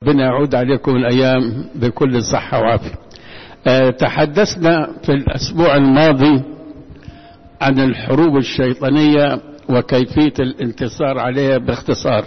ربنا يعود عليكم الأيام بكل صحة وعافية أه تحدثنا في الأسبوع الماضي عن الحروب الشيطانية وكيفية الانتصار عليها باختصار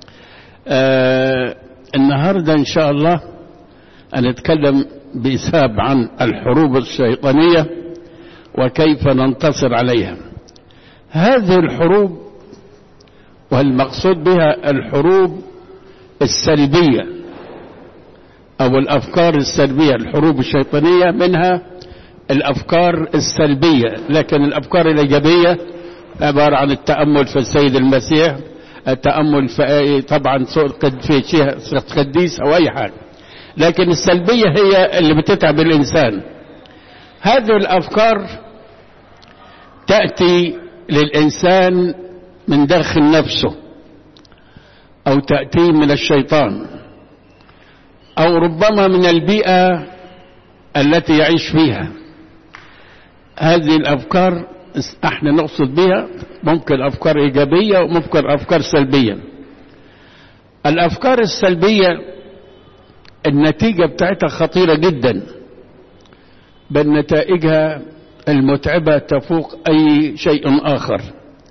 أه النهاردة إن شاء الله هنتكلم بإسهاب عن الحروب الشيطانية وكيف ننتصر عليها هذه الحروب والمقصود بها الحروب السلبية أو الأفكار السلبية الحروب الشيطانية منها الأفكار السلبية لكن الأفكار الإيجابية عبارة عن التأمل في السيد المسيح التأمل في طبعا في شيء قديس أو أي حاجة لكن السلبية هي اللي بتتعب الإنسان هذه الأفكار تأتي للإنسان من داخل نفسه أو تأتي من الشيطان أو ربما من البيئة التي يعيش فيها هذه الأفكار احنا نقصد بها ممكن أفكار إيجابية وممكن أفكار سلبية الأفكار السلبية النتيجة بتاعتها خطيرة جدا بل نتائجها المتعبة تفوق أي شيء آخر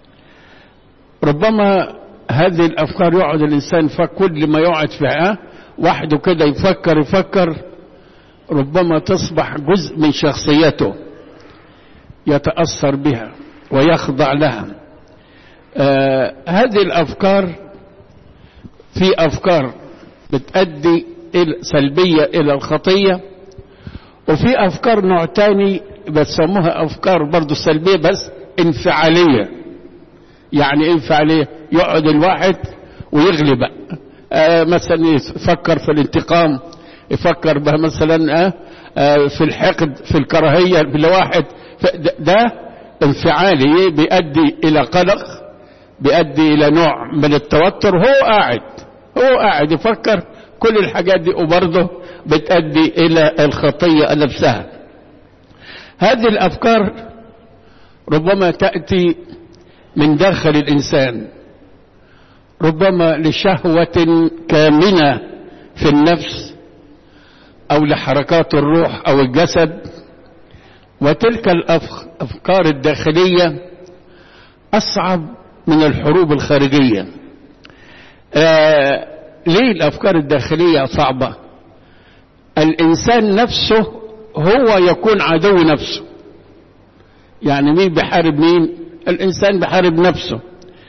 ربما هذه الأفكار يقعد الإنسان فكل ما يقعد فيها وحده كده يفكر يفكر ربما تصبح جزء من شخصيته يتأثر بها ويخضع لها آه هذه الأفكار في أفكار بتأدي سلبية إلى الخطية وفي أفكار نوع تاني بتسموها أفكار برضو سلبية بس انفعالية يعني ايه انفعالية يقعد الواحد ويغلب آه مثلا يفكر في الانتقام يفكر بها مثلا آه آه في الحقد في الكراهية بالواحد ده انفعالي بيؤدي إلى قلق بيؤدي إلى نوع من التوتر هو قاعد هو قاعد يفكر كل الحاجات دي وبرضه بتؤدي إلى الخطية نفسها هذه الأفكار ربما تأتي من داخل الإنسان ربما لشهوة كامنة في النفس أو لحركات الروح أو الجسد وتلك الأفكار الداخلية أصعب من الحروب الخارجية آه ليه الأفكار الداخلية صعبة الإنسان نفسه هو يكون عدو نفسه يعني مين بيحارب مين الإنسان بيحارب نفسه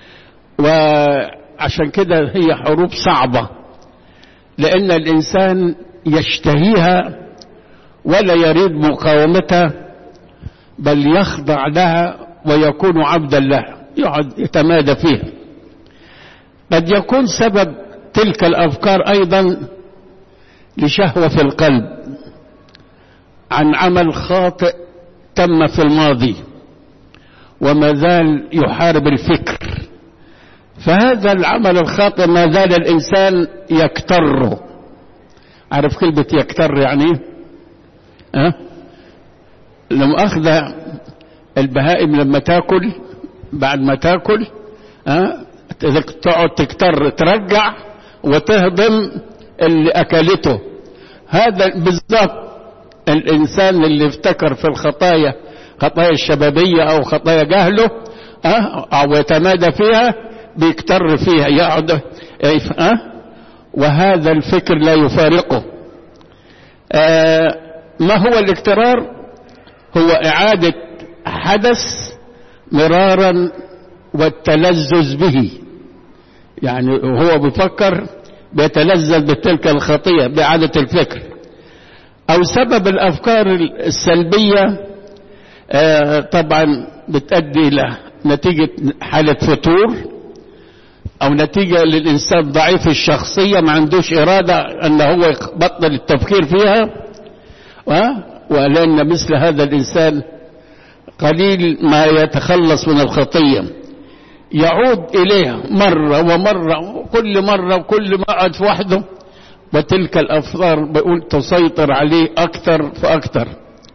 وعشان كده هي حروب صعبة لأن الإنسان يشتهيها ولا يريد مقاومتها بل يخضع لها ويكون عبدا لها يقعد يتمادى فيها قد يكون سبب تلك الأفكار أيضا لشهوة في القلب عن عمل خاطئ تم في الماضي وما زال يحارب الفكر فهذا العمل الخاطئ ما زال الإنسان يكتره عارف كلمة يكتر يعني أه؟ لما أخذ البهائم لما تاكل بعد ما تاكل أه؟ تقعد تكتر ترجع وتهضم اللي أكلته هذا بالضبط الإنسان اللي افتكر في الخطايا خطايا الشبابية أو خطايا جهله أه؟ أو يتمادى فيها بيكتر فيها يقعد أه؟ وهذا الفكر لا يفارقه أه ما هو الاكترار هو إعادة حدث مرارا والتلذذ به يعني هو بيفكر بيتلذذ بتلك الخطية بإعادة الفكر أو سبب الأفكار السلبية آه طبعا بتؤدي إلى نتيجة حالة فتور أو نتيجة للإنسان ضعيف الشخصية ما عندوش إرادة أن هو يبطل التفكير فيها ولأن مثل هذا الإنسان قليل ما يتخلص من الخطية يعود إليها مرة ومرة كل مرة وكل ما قعد في وحده وتلك الأفكار بقول تسيطر عليه أكثر فأكثر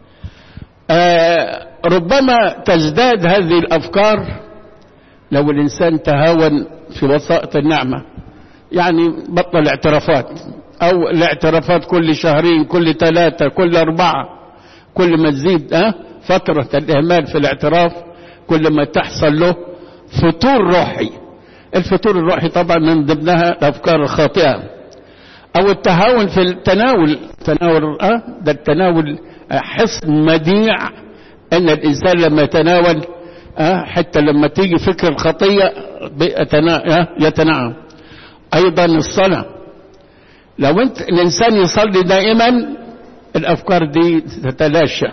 آه ربما تزداد هذه الأفكار لو الإنسان تهاون في وسائط النعمة يعني بطل اعترافات او الاعترافات كل شهرين كل ثلاثة كل اربعة كل ما تزيد اه فترة الاهمال في الاعتراف كل ما تحصل له فتور روحي الفتور الروحي طبعا من ضمنها الافكار الخاطئة او التهاون في التناول تناول اه ده التناول حصن مديع ان الانسان لما يتناول اه حتى لما تيجي فكر الخطية يتنعم ايضا الصلاة لو انت الانسان يصلي دائما الافكار دي تتلاشى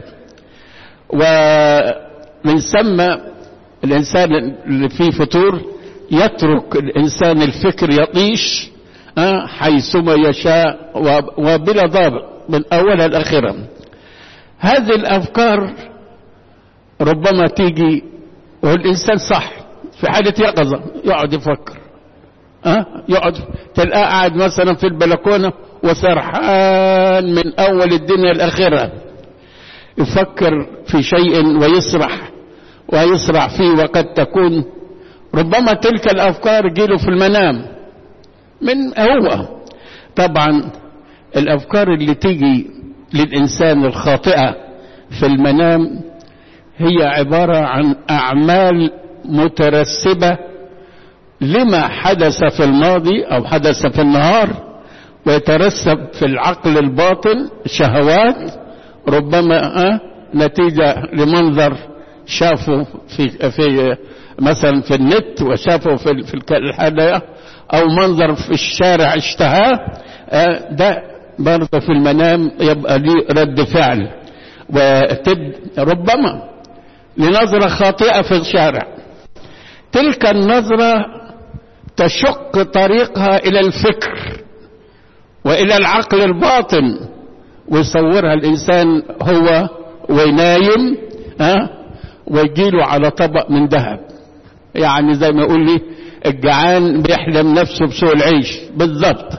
ومن ثم الانسان اللي فيه فتور يترك الانسان الفكر يطيش اه حيثما يشاء وبلا ضابط من اولها لاخرها هذه الافكار ربما تيجي والإنسان صح في حالة يقظة يقعد يفكر أه؟ يقعد تلقاه قاعد مثلا في البلكونة وسرحان من أول الدنيا الأخيرة يفكر في شيء ويسرح ويسرع فيه وقد تكون ربما تلك الأفكار جيله في المنام من هو طبعا الأفكار اللي تيجي للإنسان الخاطئة في المنام هي عبارة عن أعمال مترسبة لما حدث في الماضي أو حدث في النهار ويترسب في العقل الباطن شهوات ربما أه نتيجة لمنظر شافه في, في مثلا في النت وشافه في, في الحدائق أو منظر في الشارع اشتهاه أه ده برضه في المنام يبقى ليه رد فعل وتب ربما لنظرة خاطئة في الشارع تلك النظرة تشق طريقها إلى الفكر وإلى العقل الباطن ويصورها الإنسان هو وينايم ها ويجيله على طبق من ذهب يعني زي ما يقول لي الجعان بيحلم نفسه بسوء العيش بالضبط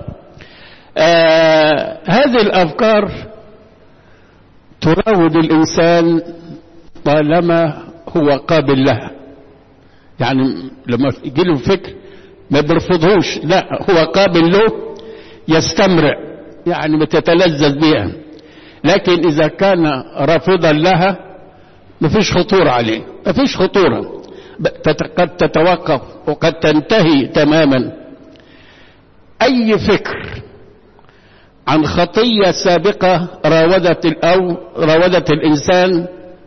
آه هذه الأفكار تراود الإنسان طالما هو قابل لها يعني لما يجي له فكر ما بيرفضهوش لا هو قابل له يستمرع يعني بتتلذذ بها لكن إذا كان رافضا لها ما فيش خطورة عليه ما فيش خطورة قد تتوقف وقد تنتهي تماما أي فكر عن خطية سابقة راودت أو راودت الإنسان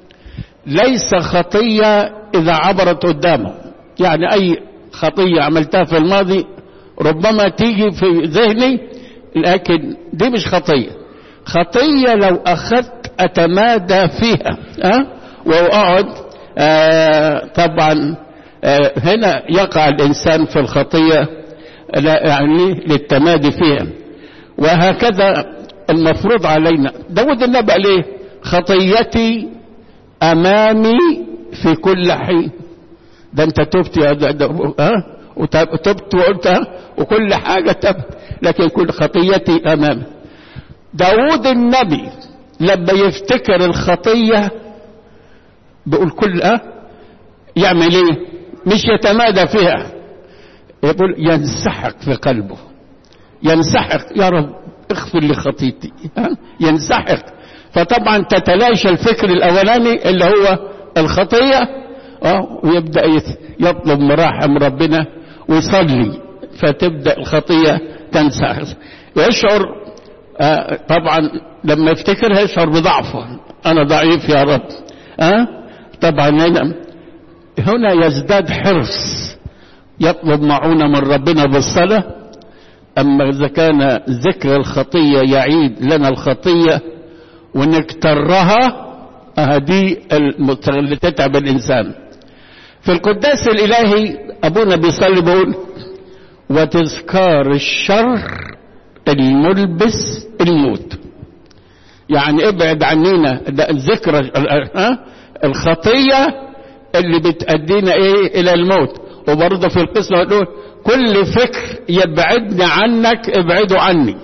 ليس خطية إذا عبرت قدامه يعني أي خطية عملتها في الماضي ربما تيجي في ذهني لكن دي مش خطية خطية لو أخذت أتمادى فيها أه؟ وأقعد آه طبعا آه هنا يقع الإنسان في الخطية لا يعني للتمادي فيها وهكذا المفروض علينا داود النبي ليه خطيتي أمامي في كل حين ده انت تبت يا ده ده ها وتبت وقلت ها وكل حاجة تبت لكن كل خطيتي أمامي داود النبي لما يفتكر الخطية بيقول كل اه يعمل ايه مش يتمادى فيها يقول ينسحق في قلبه ينسحق يا رب اغفر لي خطيتي ينسحق فطبعا تتلاشى الفكر الاولاني اللي هو الخطية اه ويبدأ يطلب مراحم ربنا ويصلي فتبدأ الخطية تنسحق يشعر آه طبعا لما يفتكرها يشعر بضعفه انا ضعيف يا رب أه؟ طبعا هنا هنا يزداد حرص يطلب معونة من ربنا بالصلاة أما إذا كان ذكر الخطية يعيد لنا الخطية ونكترها هذه اللي تتعب الإنسان في القداس الإلهي أبونا بيصلي بيقول وتذكار الشر الملبس الموت يعني ابعد عننا ذكر الخطية اللي بتأدينا ايه الى الموت وبرضه في القصة يقول كل فكر يبعدني عنك ابعده عني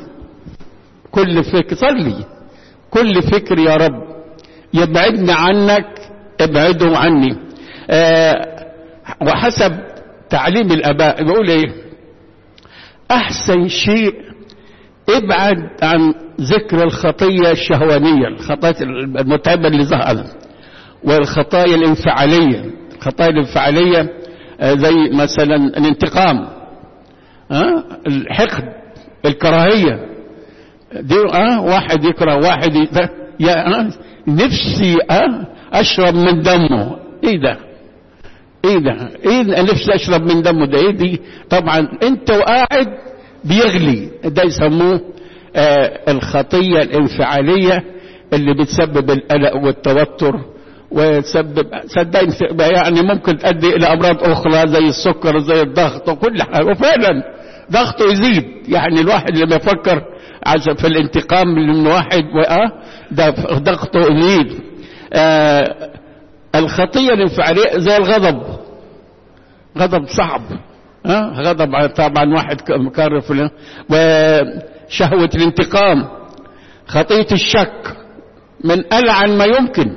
كل فكر صلي كل فكر يا رب يبعدني عنك ابعده عني آه وحسب تعليم الاباء بيقول ايه احسن شيء ابعد عن ذكر الخطية الشهوانية الخطايا المتعبة اللي ظهرت والخطايا الانفعالية الخطايا الانفعالية زي مثلا الانتقام ها الحقد الكراهية دي اه واحد يكره واحد يا آه نفسي اه اشرب من دمه ايه ده ايه ده ايه نفسي اشرب من دمه ده ايه دي طبعا انت وقاعد بيغلي ده يسموه آه الخطية الانفعالية اللي بتسبب القلق والتوتر وتسبب صدقني يعني ممكن تؤدي الى امراض اخرى زي السكر زي الضغط وكل حاجه وفعلا ضغطه يزيد يعني الواحد لما يفكر في الانتقام من واحد واه ده ضغطه يزيد آه الخطيه الانفعاليه زي الغضب غضب صعب ها أه؟ غضب طبعا واحد مكرف وشهوه الانتقام خطيه الشك من العن ما يمكن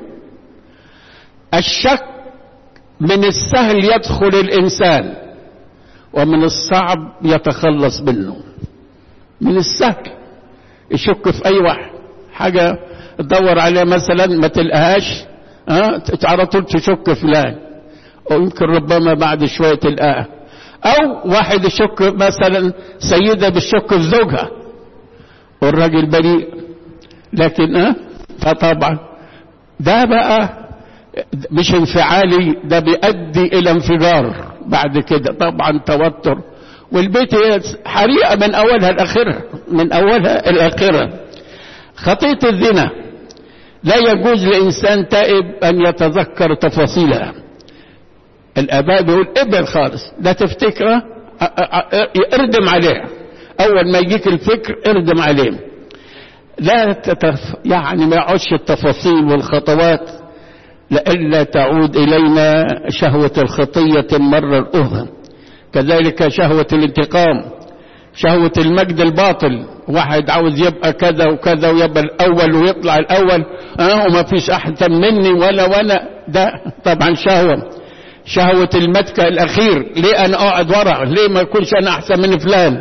الشك من السهل يدخل الانسان ومن الصعب يتخلص منه من السهل يشك في اي واحد حاجه تدور عليها مثلا ما تلقاهاش ها على طول تشك فلان ويمكن ربما بعد شويه تلقاها او واحد يشك مثلا سيده بتشك في زوجها والراجل بريء لكن اه فطبعا ده بقى مش انفعالي ده بيؤدي الى انفجار بعد كده طبعا توتر والبيت حريقه من اولها لاخرها من اولها لاخرها خطيه الزنا لا يجوز لانسان تائب ان يتذكر تفاصيلها الاباء بيقول ابعد خالص لا تفتكره اردم عليها اول ما يجيك الفكر اردم عليه لا تتف... يعني ما يقعدش التفاصيل والخطوات لئلا تعود إلينا شهوة الخطية مرة أخرى كذلك شهوة الانتقام شهوة المجد الباطل واحد عاوز يبقى كذا وكذا ويبقى الأول ويطلع الأول أه وما فيش أحسن مني ولا ولا ده طبعا شهوة شهوة المتكة الأخير ليه أنا أقعد ورا ليه ما يكونش أنا أحسن من فلان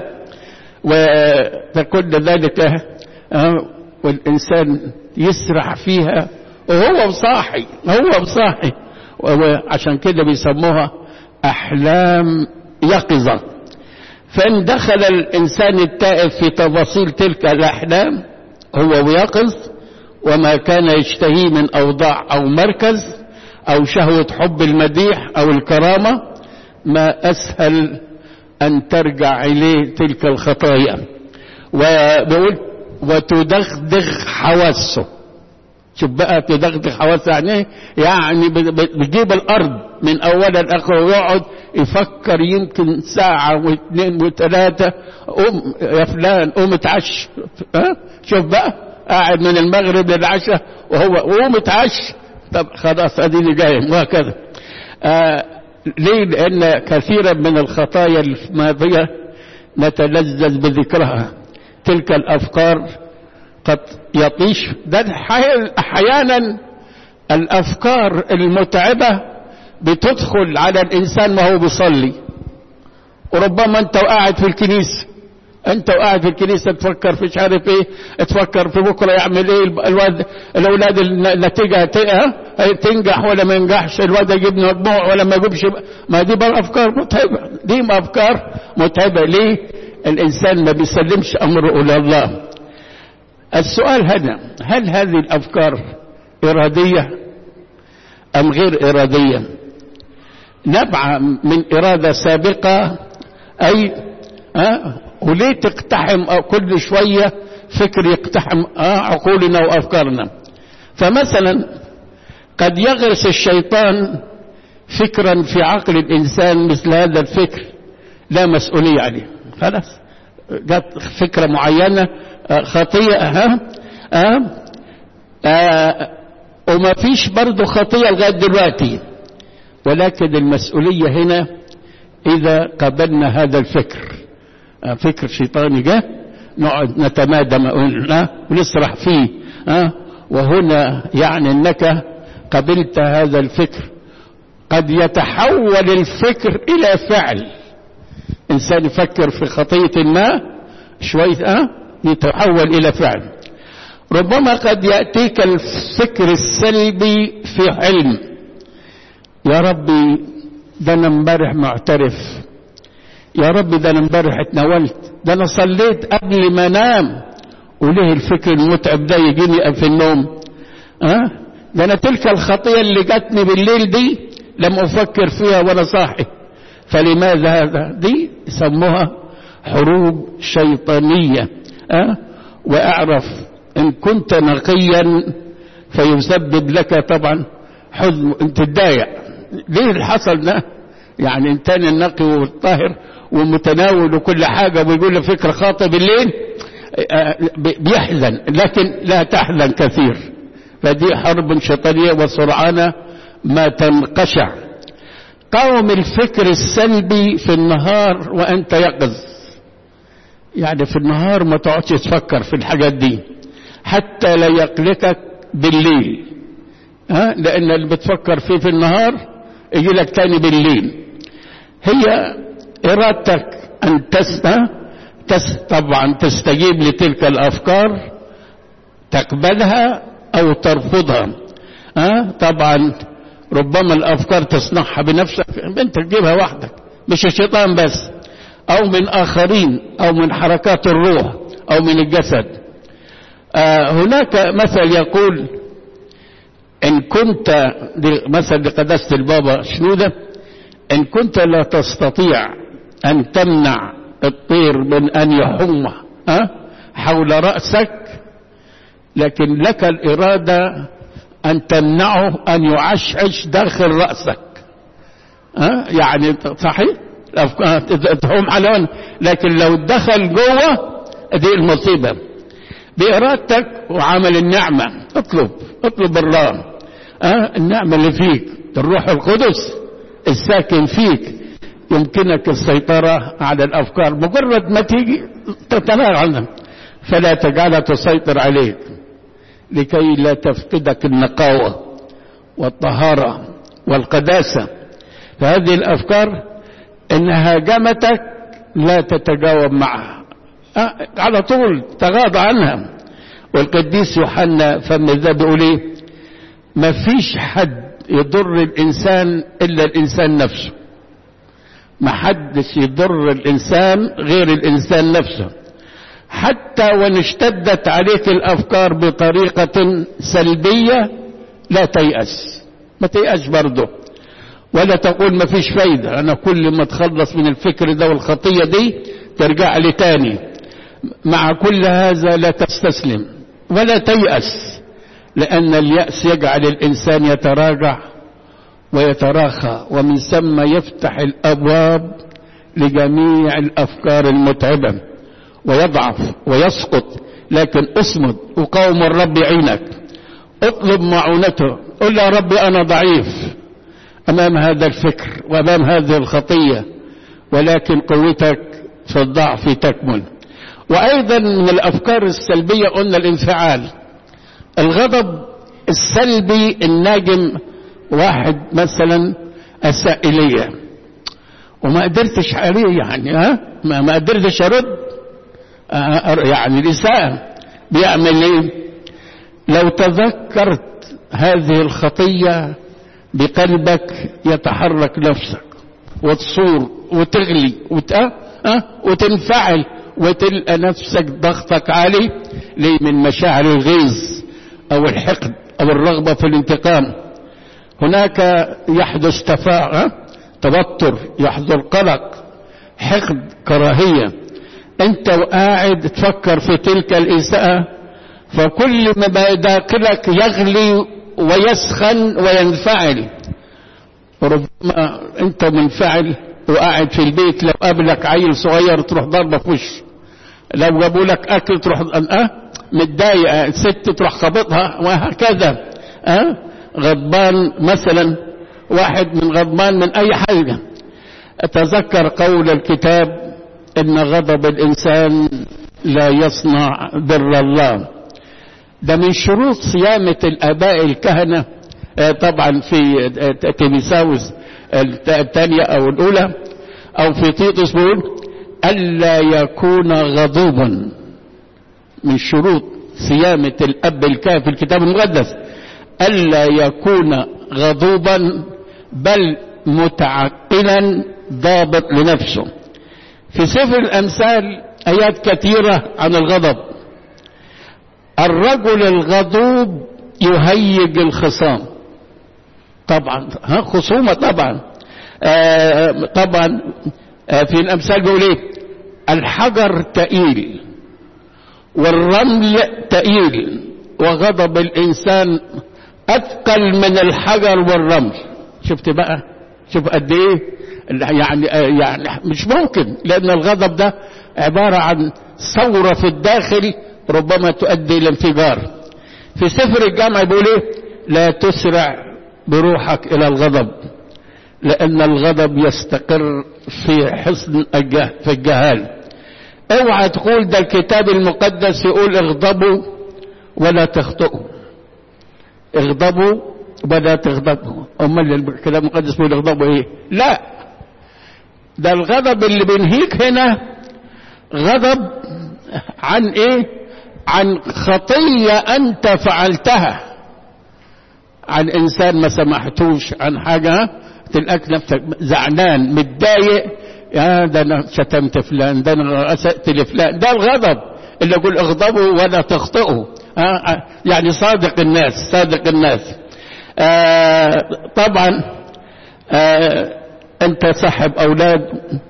وكل ذلك أه والإنسان يسرح فيها وهو صاحي هو صاحي وعشان كده بيسموها أحلام يقظة فإن دخل الإنسان التائب في تفاصيل تلك الأحلام هو يقظ وما كان يشتهيه من أوضاع أو مركز أو شهوة حب المديح أو الكرامة ما أسهل أن ترجع إليه تلك الخطايا وبيقول وتدغدغ حواسه شوف بقى تدغدغ حواسه يعني يعني بتجيب الارض من اولها لاخرها ويقعد يفكر يمكن ساعة واثنين وثلاثة قوم يا فلان قوم اتعشى ها شوف بقى قاعد من المغرب للعشاء وهو قوم اتعشى طب خلاص اديني جاي وهكذا آه ليه لان كثيرا من الخطايا الماضية نتلذذ بذكرها تلك الافكار قد يطيش ده احيانا الافكار المتعبه بتدخل على الانسان وهو بيصلي وربما انت وقاعد في الكنيسه انت وقاعد في الكنيسه تفكر في مش عارف ايه تفكر في بكره يعمل ايه الواد الاولاد النتيجه تنجح ولا ما ينجحش الواد يجيب مجموع ولا ما يجيبش ما دي بقى افكار متعبه دي افكار متعبه ليه الانسان ما بيسلمش امره الى الله السؤال هنا هل هذه الافكار اراديه ام غير اراديه نبع من اراده سابقه اي أه وليه تقتحم كل شويه فكر يقتحم أه عقولنا وافكارنا فمثلا قد يغرس الشيطان فكرا في عقل الانسان مثل هذا الفكر لا مسؤوليه عليه خلاص جت فكره معينه خطيئة ها أه؟ أه وما فيش برضه خطيئة لغاية دلوقتي ولكن المسؤولية هنا إذا قبلنا هذا الفكر أه فكر شيطاني جه نقعد نتمادى ونسرح فيه أه وهنا يعني أنك قبلت هذا الفكر قد يتحول الفكر إلى فعل إنسان يفكر في خطية ما شوية أه يتحول إلى فعل ربما قد يأتيك الفكر السلبي في علم يا ربي ده انا امبارح معترف يا ربي ده انا امبارح اتناولت ده انا صليت قبل ما انام وليه الفكر المتعب ده يجيني في النوم ها أه؟ ده انا تلك الخطيه اللي جاتني بالليل دي لم افكر فيها وانا صاحي فلماذا هذا دي يسموها حروب شيطانيه أه؟ واعرف ان كنت نقيا فيسبب لك طبعا حزن انت تضايق ليه اللي حصل ده يعني انسان النقي والطاهر ومتناول وكل حاجه ويقول له فكره خاطئه بالليل بيحزن لكن لا تحزن كثير فدي حرب شيطانيه وسرعان ما تنقشع قاوم الفكر السلبي في النهار وانت يقظ يعني في النهار ما تقعدش تفكر في الحاجات دي حتى لا يقلقك بالليل ها لان اللي بتفكر فيه في النهار يجي لك تاني بالليل هي ارادتك ان تس تس طبعا تستجيب لتلك الافكار تقبلها او ترفضها ها طبعا ربما الافكار تصنعها بنفسك انت تجيبها وحدك مش الشيطان بس او من اخرين او من حركات الروح او من الجسد آه هناك مثل يقول ان كنت مثل لقداسة البابا شنودة ان كنت لا تستطيع ان تمنع الطير من ان يحم أه؟ حول رأسك لكن لك الارادة ان تمنعه ان يعشعش داخل رأسك أه؟ يعني صحيح تحوم على لكن لو دخل جوه دي المصيبة بإرادتك وعمل النعمة اطلب اطلب الله أه؟ النعمة اللي فيك الروح القدس الساكن فيك يمكنك السيطرة على الأفكار مجرد ما تيجي تتناغى عنها فلا تجعلها تسيطر عليك لكي لا تفقدك النقاوة والطهارة والقداسة فهذه الأفكار إن هاجمتك لا تتجاوب معها أه على طول تغاضى عنها والقديس يوحنا فم ذا بيقول ايه ما فيش حد يضر الانسان الا الانسان نفسه ما حدش يضر الانسان غير الانسان نفسه حتى وان اشتدت عليك الافكار بطريقة سلبية لا تيأس ما تيأس برضه ولا تقول ما فيش فايدة انا كل ما اتخلص من الفكر ده والخطية دي ترجع لي تاني مع كل هذا لا تستسلم ولا تيأس لأن اليأس يجعل الإنسان يتراجع ويتراخى ومن ثم يفتح الأبواب لجميع الأفكار المتعبة ويضعف ويسقط لكن اصمد وقوم الرب يعينك اطلب معونته قل يا ربي أنا ضعيف أمام هذا الفكر وأمام هذه الخطية ولكن قوتك في الضعف تكمن وأيضا من الأفكار السلبية قلنا الانفعال الغضب السلبي الناجم واحد مثلا أساء إلي وما قدرتش عليه يعني ها ما, ما قدرتش أرد يعني الإساءة بيعمل إيه لو تذكرت هذه الخطية بقلبك يتحرك نفسك وتصور وتغلي وت... أه؟ وتنفعل وتلقى نفسك ضغطك عالي ليه من مشاعر الغيظ او الحقد او الرغبة في الانتقام هناك يحدث تفاعل توتر يحصل قلق حقد كراهية انت وقاعد تفكر في تلك الإساءة فكل ما داخلك يغلي ويسخن وينفعل ربما انت منفعل وقاعد في البيت لو قابلك عيل صغير تروح ضربه في وشه لو جابوا لك اكل تروح اه متضايقه ست تروح خبطها وهكذا اه غضبان مثلا واحد من غضبان من اي حاجه اتذكر قول الكتاب ان غضب الانسان لا يصنع بر الله ده من شروط صيامه الاباء الكهنه اه طبعا في تيميساوس الثانية أو الأولى أو في تيتوس بيقول ألا يكون غضوبا لأن غضب الإنسان لا يصنع بر الله ده من شروط صيامة الآباء الكهنة طبعا في تيميساوس الثانية أو الأولى أو في تيتوس بيقول ألا يكون غضوبا لأن غضب الإنسان لا يصنع من شروط صيامة الأب الكافي في الكتاب المقدس ألا يكون غضوبا بل متعقلا ضابط لنفسه في سفر الأمثال آيات كثيرة عن الغضب الرجل الغضوب يهيج الخصام طبعا ها خصومة طبعا آه طبعا آه في الأمثال بيقول ايه الحجر تقيل والرمل تقيل وغضب الإنسان أثقل من الحجر والرمل شفت بقى شوف قد ايه يعني يعني مش ممكن لأن الغضب ده عبارة عن ثورة في الداخل ربما تؤدي إلى انفجار في سفر الجامع بيقول ايه لا تسرع بروحك إلى الغضب لأن الغضب يستقر في حصن الجه في الجهال اوعى تقول ده الكتاب المقدس يقول اغضبوا ولا تخطئوا اغضبوا ولا تغضبوا امال الكتاب المقدس بيقول اغضبوا ايه لا ده الغضب اللي بينهيك هنا غضب عن ايه عن خطية انت فعلتها عن انسان ما سمحتوش عن حاجة تلاقيك نفسك زعلان متضايق يا ده انا شتمت فلان ده انا اسأت لفلان ده الغضب اللي يقول اغضبوا ولا تخطئوا آه يعني صادق الناس صادق الناس آه طبعا آه انت صاحب اولاد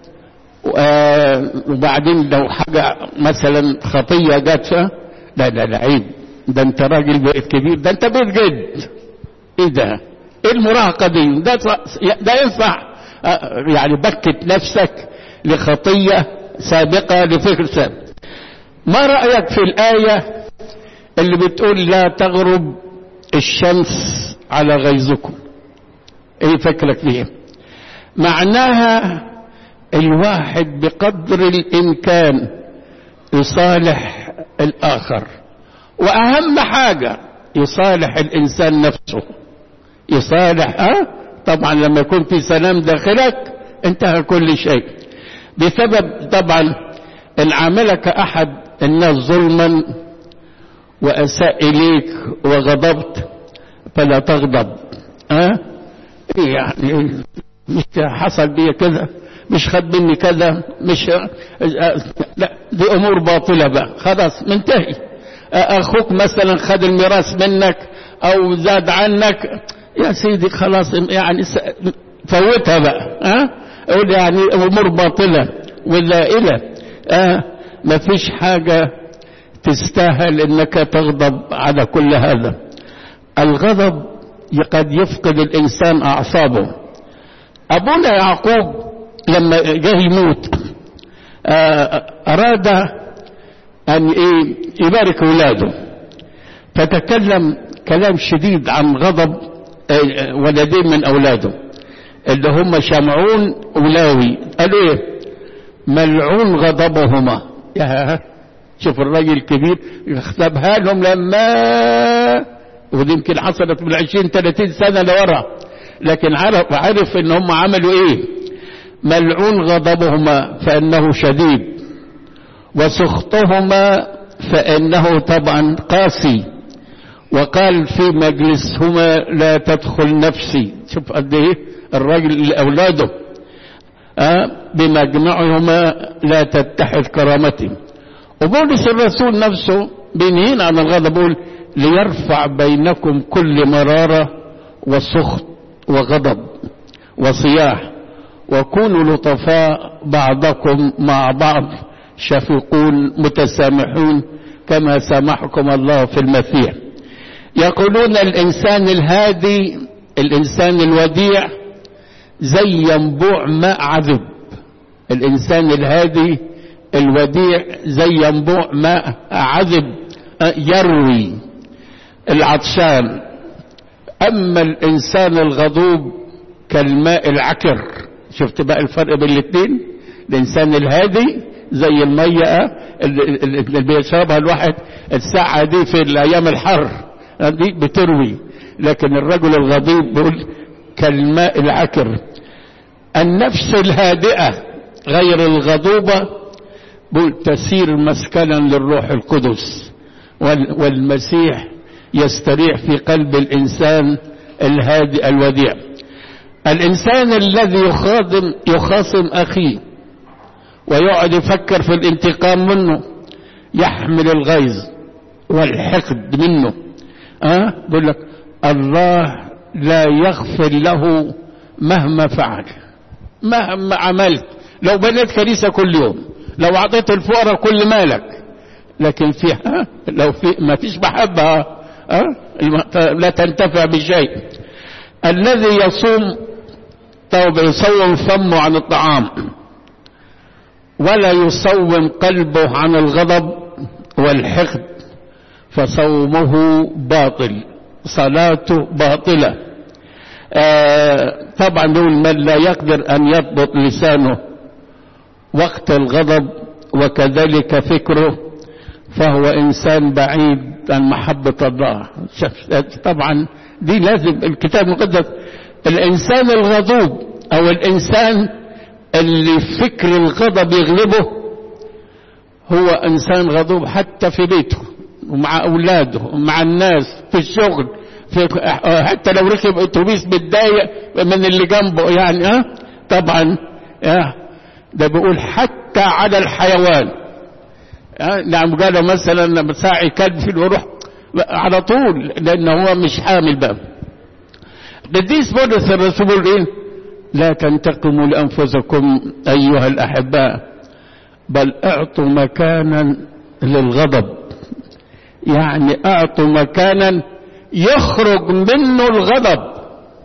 وبعدين لو حاجة مثلا خطية جت لا لا لا عيب ده انت راجل بقيت كبير ده انت بقيت جد ايه ده ايه المراهقة دي ده ده ينفع يعني بكت نفسك لخطية سابقة لفكر سابق ما رأيك في الآية اللي بتقول لا تغرب الشمس على غيظكم ايه فكرك فيها معناها الواحد بقدر الامكان يصالح الاخر واهم حاجة يصالح الانسان نفسه يصالح اه طبعا لما يكون في سلام داخلك انتهى كل شيء بسبب طبعا ان عاملك احد الناس ظلما واساء اليك وغضبت فلا تغضب ها أه؟ يعني مش حصل بي كذا مش خد مني كذا مش لا دي امور باطله بقى خلاص منتهي اخوك مثلا خد الميراث منك او زاد عنك يا سيدي خلاص يعني فوتها بقى ها أه؟ يعني امور باطله وزائله أه؟ ما فيش حاجه تستاهل انك تغضب على كل هذا الغضب قد يفقد الانسان اعصابه ابونا يعقوب لما جه يموت اراد ان ايه يبارك اولاده فتكلم كلام شديد عن غضب ولدين من اولاده اللي هم شمعون ولاوي قال ايه ملعون غضبهما يا شوف الراجل الكبير يختبها لهم لما ودي يمكن حصلت من عشرين ثلاثين سنة لورا لكن عرف, عرف ان هم عملوا ايه ملعون غضبهما فانه شديد وسخطهما فانه طبعا قاسي وقال في مجلسهما لا تدخل نفسي شوف قد ايه الراجل لاولاده أه بمجمعهما لا تتحد كرامتي وبولس الرسول نفسه بينهينا عن الغضب بيقول ليرفع بينكم كل مرارة وسخط وغضب وصياح وكونوا لطفاء بعضكم مع بعض شفيقون متسامحون كما سامحكم الله في المسيح يقولون الإنسان الهادي الإنسان الوديع زي ينبوع ماء عذب الإنسان الهادي الوديع زي ينبوع ماء عذب يروي العطشان أما الإنسان الغضوب كالماء العكر شفت بقى الفرق بين الاثنين الإنسان الهادي زي المية اللي بيشربها الواحد الساعة دي في الأيام الحر دي بتروي لكن الرجل الغضيب بيقول كالماء العكر النفس الهادئة غير الغضوبة بقول تسير مسكنا للروح القدس والمسيح يستريح في قلب الإنسان الهادئ الوديع الإنسان الذي يخاصم يخاصم أخيه ويقعد يفكر في الانتقام منه يحمل الغيظ والحقد منه أه؟ بقول لك الله لا يغفر له مهما فعل مهما عملت لو بنيت كنيسة كل يوم لو أعطيت الفقراء كل مالك لكن في أه؟ لو في ما فيش محبة أه؟ لا تنتفع بشيء الذي يصوم طيب يصوم فمه عن الطعام ولا يصوم قلبه عن الغضب والحقد فصومه باطل صلاته باطلة آه طبعا دول من لا يقدر أن يضبط لسانه وقت الغضب وكذلك فكره فهو إنسان بعيد عن محبة الله طبعا دي لازم الكتاب المقدس الإنسان الغضوب أو الإنسان اللي فكر الغضب يغلبه هو إنسان غضوب حتى في بيته ومع أولاده ومع الناس في الشغل في حتى لو ركب اتوبيس بتضايق من اللي جنبه يعني اه طبعا اه ده بيقول حتى على الحيوان اه نعم قال مثلا لما ساعي كلب في الروح على طول لان هو مش حامل بقى قديس بولس الرسول ايه لا تنتقموا لانفسكم ايها الاحباء بل اعطوا مكانا للغضب يعني اعطوا مكانا يخرج منه الغضب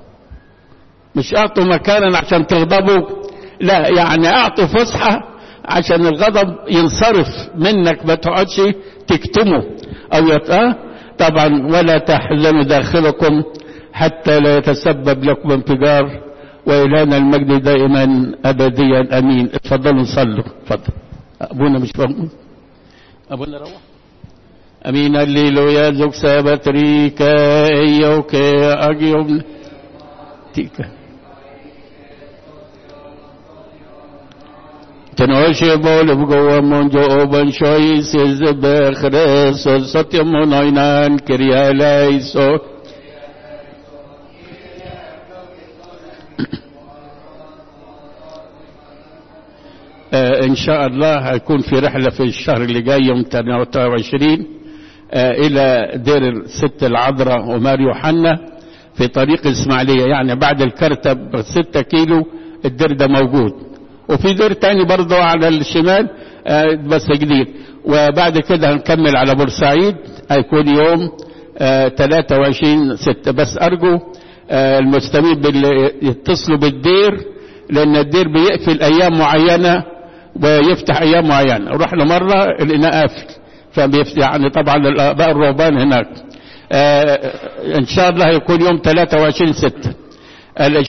مش اعطوا مكانا عشان تغضبوا لا يعني اعطوا فسحة عشان الغضب ينصرف منك ما تقعدش تكتمه او يتقى طبعا ولا تحزنوا داخلكم حتى لا يتسبب لكم انفجار وإلهنا المجد دائما أبديا أمين اتفضلوا صلوا اتفضل أبونا مش فاهم أبونا روح أمين الليلويا زوك سابتريكا إيوكا أجيوم تيكا تنوشي بول بقوة منجو أوبن شوي سيز بخرس ستيم مناينان كريا ليسو آه ان شاء الله هيكون في رحلة في الشهر اللي جاي يوم 23 آه الى دير الست العذراء ومار يوحنا في طريق الاسماعيلية يعني بعد الكرتة بستة كيلو الدير ده موجود وفي دير تاني برضه على الشمال آه بس جديد وبعد كده هنكمل على بورسعيد هيكون يوم 23 ستة بس ارجو المستمعين يتصلوا بالدير لان الدير بيقفل ايام معينة ويفتح ايام معينة رحنا مرة لقيناه قافل فبيفتح يعني طبعا الاباء الرهبان هناك آه ان شاء الله يكون يوم 23 ستة